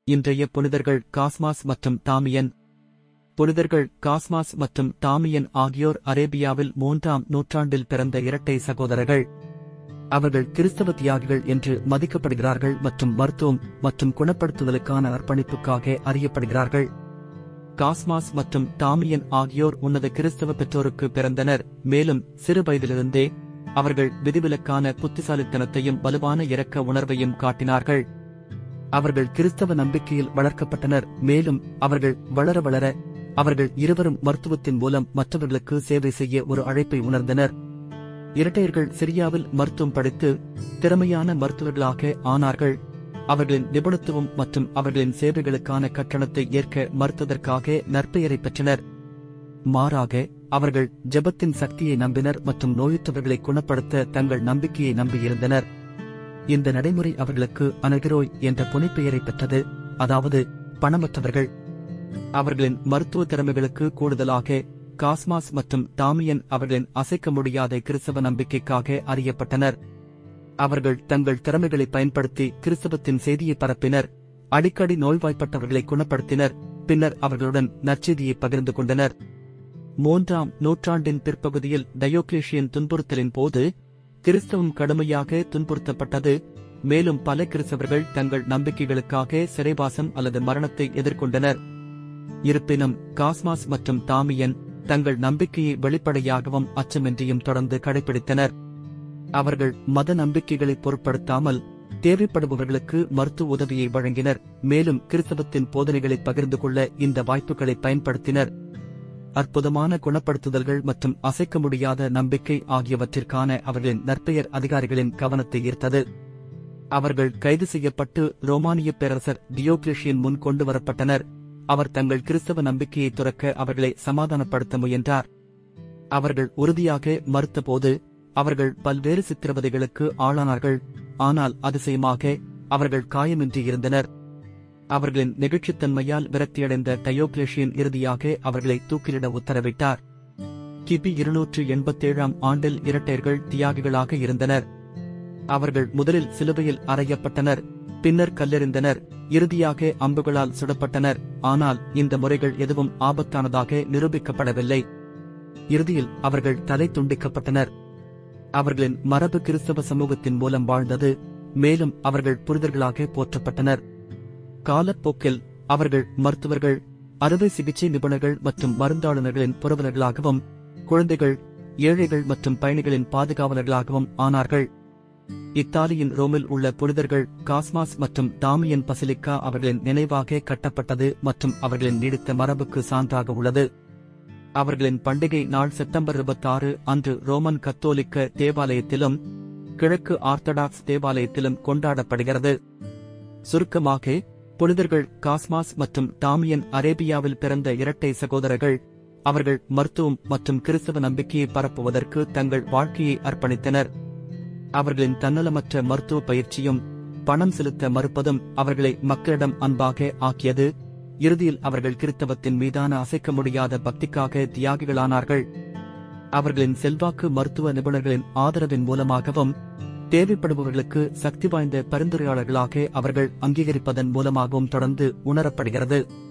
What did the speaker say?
இன்றைய புனிதர்கள் காஸ்மாஸ் மற்றும் தாமியன் புனிதர்கள் காஸ்மாஸ் மற்றும் தாமியன் ஆகியோர் அரேபியாவில் மூன்றாம் நூற்றாண்டில் பிறந்த இரட்டை சகோதரர்கள் அவர்கள் கிறிஸ்தவ தியாகிகள் என்று மதிக்கப்படுகிறார்கள் மற்றும் மருத்துவம் மற்றும் குணப்படுத்துதலுக்கான அர்ப்பணிப்புக்காக அறியப்படுகிறார்கள் காஸ்மாஸ் மற்றும் தாமியன் ஆகியோர் உன்னத கிறிஸ்தவ பெற்றோருக்கு பிறந்தனர் மேலும் சிறு வயதிலிருந்தே அவர்கள் விதிவிலக்கான புத்திசாலித்தனத்தையும் வலுவான இரக்க உணர்வையும் காட்டினார்கள் அவர்கள் கிறிஸ்தவ நம்பிக்கையில் வளர்க்கப்பட்டனர் மேலும் அவர்கள் வளர வளர அவர்கள் இருவரும் மருத்துவத்தின் மூலம் மற்றவர்களுக்கு சேவை செய்ய ஒரு அழைப்பை உணர்ந்தனர் இரட்டையர்கள் சிரியாவில் மருத்துவம் படித்து திறமையான மருத்துவர்களாக ஆனார்கள் அவர்களின் நிபுணத்துவம் மற்றும் அவர்களின் சேவைகளுக்கான கட்டணத்தை ஏற்க மறுத்ததற்காக நற்பெயரை பெற்றனர் மாறாக அவர்கள் ஜெபத்தின் சக்தியை நம்பினர் மற்றும் நோயுற்றவர்களை குணப்படுத்த தங்கள் நம்பிக்கையை நம்பியிருந்தனர் இந்த நடைமுறை அவர்களுக்கு அனகிரோய் என்ற புனைப்பெயரை பெற்றது அதாவது பணமற்றவர்கள் அவர்களின் மருத்துவ திறமைகளுக்கு கூடுதலாக காஸ்மாஸ் மற்றும் தாமியன் அவர்களின் அசைக்க முடியாத கிறிஸ்தவ நம்பிக்கைக்காக அறியப்பட்டனர் அவர்கள் தங்கள் திறமைகளை பயன்படுத்தி கிறிஸ்தவத்தின் செய்தியை பரப்பினர் அடிக்கடி நோய்வாய்ப்பட்டவர்களை குணப்படுத்தினர் பின்னர் அவர்களுடன் நற்செய்தியை பகிர்ந்து கொண்டனர் மூன்றாம் நூற்றாண்டின் பிற்பகுதியில் டயோக்ளேஷியன் துன்புறுத்தலின் போது கிறிஸ்தவம் கடுமையாக துன்புறுத்தப்பட்டது மேலும் பல கிறிஸ்தவர்கள் தங்கள் நம்பிக்கைகளுக்காக சிறைவாசம் அல்லது மரணத்தை எதிர்கொண்டனர் இருப்பினும் காஸ்மாஸ் மற்றும் தாமியன் தங்கள் நம்பிக்கையை வெளிப்படையாகவும் அச்சமின்றியும் தொடர்ந்து கடைபிடித்தனர் அவர்கள் மத நம்பிக்கைகளை பொருட்படுத்தாமல் தேவைப்படுபவர்களுக்கு மருத்துவ உதவியை வழங்கினர் மேலும் கிறிஸ்தவத்தின் போதனைகளை பகிர்ந்து கொள்ள இந்த வாய்ப்புகளை பயன்படுத்தினர் அற்புதமான குணப்படுத்துதல்கள் மற்றும் அசைக்க முடியாத நம்பிக்கை ஆகியவற்றிற்கான அவர்களின் நற்பெயர் அதிகாரிகளின் கவனத்தை ஈர்த்தது அவர்கள் கைது செய்யப்பட்டு ரோமானிய பேரரசர் டியோக்ளேஷியன் முன் கொண்டு வரப்பட்டனர் அவர் தங்கள் கிறிஸ்தவ நம்பிக்கையை துறக்க அவர்களை சமாதானப்படுத்த முயன்றார் அவர்கள் உறுதியாக மறுத்தபோது அவர்கள் பல்வேறு சித்திரவதைகளுக்கு ஆளானார்கள் ஆனால் அதிசயமாக அவர்கள் காயமின்றி இருந்தனர் அவர்களின் நெகிழ்ச்சித்தன்மையால் விரக்தியடைந்த டயோக்ளேஷியன் இறுதியாக அவர்களை தூக்கிலிட உத்தரவிட்டார் கிபி இருநூற்று எண்பத்தேழாம் ஆண்டில் இரட்டையர்கள் தியாகிகளாக இருந்தனர் அவர்கள் முதலில் சிலுவையில் அறையப்பட்டனர் பின்னர் கல்லெறிந்தனர் இறுதியாக அம்புகளால் சுடப்பட்டனர் ஆனால் இந்த முறைகள் எதுவும் ஆபத்தானதாக நிரூபிக்கப்படவில்லை இறுதியில் அவர்கள் தலை துண்டிக்கப்பட்டனர் அவர்களின் மரபு கிறிஸ்தவ சமூகத்தின் மூலம் வாழ்ந்தது மேலும் அவர்கள் புரிதர்களாக போற்றப்பட்டனர் காலப்போக்கில் அவர்கள் மருத்துவர்கள் அறுவை சிகிச்சை நிபுணர்கள் மற்றும் மருந்தாளுநர்களின் புரவலர்களாகவும் குழந்தைகள் ஏழைகள் மற்றும் பயணிகளின் பாதுகாவலர்களாகவும் ஆனார்கள் இத்தாலியின் ரோமில் உள்ள புனிதர்கள் காஸ்மாஸ் மற்றும் தாமியன் பசிலிக்கா அவர்களின் நினைவாக கட்டப்பட்டது மற்றும் அவர்களின் நீடித்த மரபுக்கு சான்றாக உள்ளது அவர்களின் பண்டிகை நாள் செப்டம்பர் இருபத்தாறு அன்று ரோமன் கத்தோலிக்க தேவாலயத்திலும் கிழக்கு ஆர்த்தடாக்ஸ் தேவாலயத்திலும் கொண்டாடப்படுகிறது சுருக்கமாக புனிதர்கள் காஸ்மாஸ் மற்றும் தாமியன் அரேபியாவில் பிறந்த இரட்டை சகோதரர்கள் அவர்கள் மருத்துவம் மற்றும் கிறிஸ்தவ நம்பிக்கையை பரப்புவதற்கு தங்கள் வாழ்க்கையை அர்ப்பணித்தனர் அவர்களின் தன்னலமற்ற மருத்துவ பயிற்சியும் பணம் செலுத்த மறுப்பதும் அவர்களை மக்களிடம் அன்பாக ஆக்கியது இறுதியில் அவர்கள் கிறித்தவத்தின் மீதான அசைக்க முடியாத பக்திக்காக தியாகிகளானார்கள் அவர்களின் செல்வாக்கு மருத்துவ நிபுணர்களின் ஆதரவின் மூலமாகவும் தேவைப்படுபவர்களுக்கு சக்தி வாய்ந்த பரிந்துரையாளர்களாக அவர்கள் அங்கீகரிப்பதன் மூலமாகவும் தொடர்ந்து உணரப்படுகிறது